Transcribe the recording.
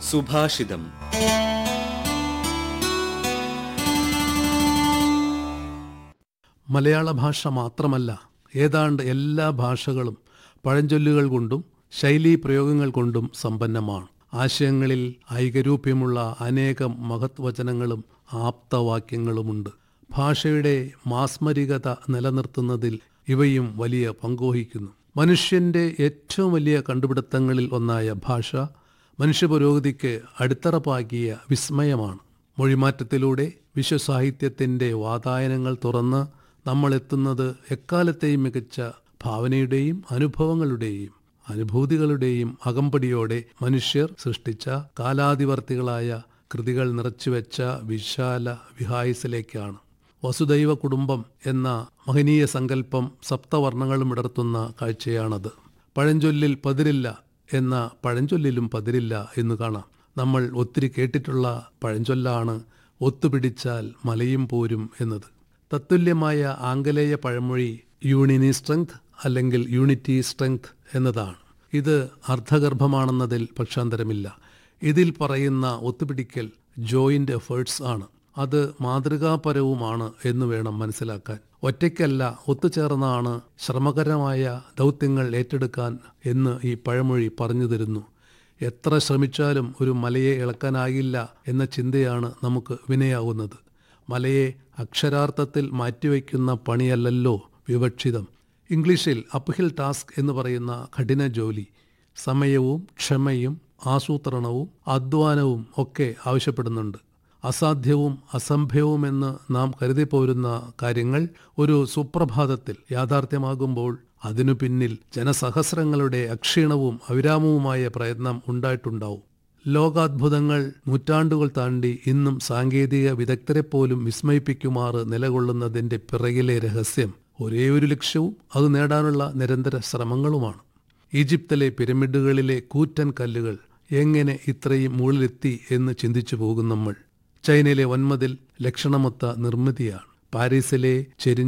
സുഭാഷിതം മലയാള ഭാഷ മാത്രമല്ല ഏതാണ്ട് എല്ലാ ഭാഷകളും പഴഞ്ചൊല്ലുകൾ കൊണ്ടും ശൈലീ പ്രയോഗങ്ങൾ കൊണ്ടും സമ്പന്നമാണ് ആശയങ്ങളിൽ ഐകരൂപ്യമുള്ള അനേകം മഹത് വചനങ്ങളും ആപ്തവാക്യങ്ങളുമുണ്ട് ഭാഷയുടെ മാസ്മരികത നിലനിർത്തുന്നതിൽ ഇവയും വലിയ പങ്കുവഹിക്കുന്നു മനുഷ്യന്റെ ഏറ്റവും വലിയ കണ്ടുപിടുത്തങ്ങളിൽ ഒന്നായ ഭാഷ മനുഷ്യപുരോഗതിക്ക് അടിത്തറപ്പാക്കിയ വിസ്മയമാണ് മൊഴിമാറ്റത്തിലൂടെ വിശ്വസാഹിത്യത്തിന്റെ വാതായനങ്ങൾ തുറന്ന് നമ്മൾ എത്തുന്നത് എക്കാലത്തെയും മികച്ച ഭാവനയുടെയും അനുഭവങ്ങളുടെയും അനുഭൂതികളുടെയും അകമ്പടിയോടെ മനുഷ്യർ സൃഷ്ടിച്ച കാലാതിവർത്തികളായ കൃതികൾ നിറച്ചുവെച്ച വിശാല വിഹായസിലേക്കാണ് വസുദൈവ കുടുംബം എന്ന മഹനീയ സങ്കല്പം സപ്തവർണ്ണങ്ങളും ഇടർത്തുന്ന കാഴ്ചയാണത് പഴഞ്ചൊല്ലിൽ പതിരില്ല എന്ന പഴഞ്ചൊല്ലിലും പതിരില്ല എന്ന് കാണാം നമ്മൾ ഒത്തിരി കേട്ടിട്ടുള്ള പഴഞ്ചൊല്ലാണ് ഒത്തുപിടിച്ചാൽ മലയും പോരും എന്നത് തത്തുല്യമായ ആംഗലേയ പഴമൊഴി യൂണിനി സ്ട്രെങ്ത് അല്ലെങ്കിൽ യൂണിറ്റി സ്ട്രെങ്ത് എന്നതാണ് ഇത് അർത്ഥഗർഭമാണെന്നതിൽ പക്ഷാന്തരമില്ല ഇതിൽ പറയുന്ന ഒത്തുപിടിക്കൽ ജോയിന്റ് എഫേർട്സ് ആണ് അത് മാതൃകാപരവുമാണ് എന്ന് വേണം മനസ്സിലാക്കാൻ ഒറ്റയ്ക്കല്ല ഒത്തുചേർന്നാണ് ശ്രമകരമായ ദൗത്യങ്ങൾ ഏറ്റെടുക്കാൻ എന്ന് ഈ പഴമൊഴി പറഞ്ഞു തരുന്നു എത്ര ശ്രമിച്ചാലും ഒരു മലയെ ഇളക്കാനാകില്ല എന്ന ചിന്തയാണ് നമുക്ക് വിനയാവുന്നത് മലയെ അക്ഷരാർത്ഥത്തിൽ മാറ്റിവെക്കുന്ന പണിയല്ലല്ലോ വിവക്ഷിതം ഇംഗ്ലീഷിൽ അപ്ഹിൽ ടാസ്ക് എന്ന് പറയുന്ന കഠിന ജോലി സമയവും ക്ഷമയും ആസൂത്രണവും അധ്വാനവും ഒക്കെ ആവശ്യപ്പെടുന്നുണ്ട് അസാധ്യവും അസംഭവവുമെന്ന് നാം കരുതി പോരുന്ന കാര്യങ്ങൾ ഒരു സുപ്രഭാതത്തിൽ യാഥാർത്ഥ്യമാകുമ്പോൾ അതിനു പിന്നിൽ ജനസഹസ്രങ്ങളുടെ അക്ഷീണവും അവിരാമവുമായ പ്രയത്നം ഉണ്ടായിട്ടുണ്ടാവും ലോകാത്ഭുതങ്ങൾ നൂറ്റാണ്ടുകൾ താണ്ടി ഇന്നും സാങ്കേതിക വിദഗ്ധരെപ്പോലും വിസ്മയിപ്പിക്കുമാറ് നിലകൊള്ളുന്നതിന്റെ പിറകിലെ രഹസ്യം ഒരേ ഒരു ലക്ഷ്യവും അത് നേടാനുള്ള നിരന്തര ശ്രമങ്ങളുമാണ് ഈജിപ്തിലെ പിരമിഡുകളിലെ കൂറ്റൻ കല്ലുകൾ എങ്ങനെ ഇത്രയും മുകളിലെത്തി എന്ന് ചിന്തിച്ചു പോകും നമ്മൾ ചൈനയിലെ വൻമതിൽ ലക്ഷണമൊത്ത നിർമ്മിതിയാണ് പാരീസിലെ ചെരിഞ്ഞ